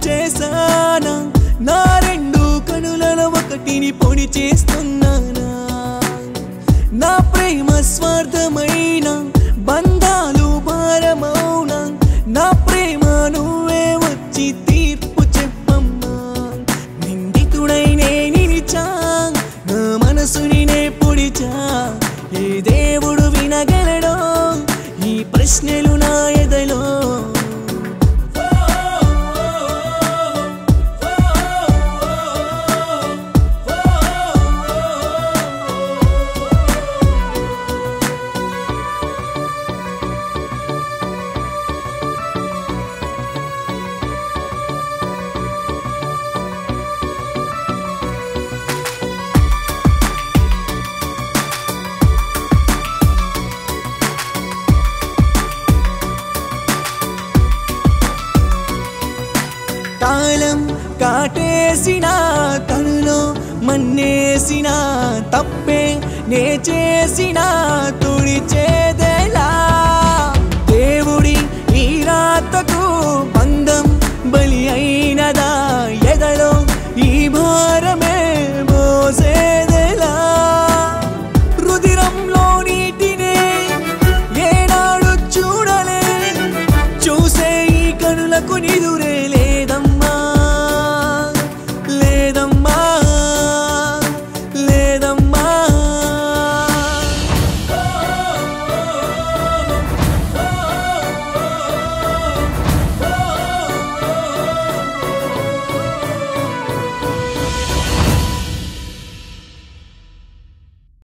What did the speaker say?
చేశానా నా రెండు కనులలో ఒకటిని పొడి చేస్తున్నానా నా ప్రేమ స్వార్థమైన బంధాలు భారమౌన నా ప్రేమ నువ్వే వచ్చి తీర్పు చెప్పమ్మా నిందితుడై నే నిలిచా నా మనసుని నే పొడిచా ఏ దేవుడు వినగలడో ఈ ప్రశ్నలు నా ఎదలో కాలం కాటేసిన తనులో మన్నేసిన తప్పే నే చేసిన తుడి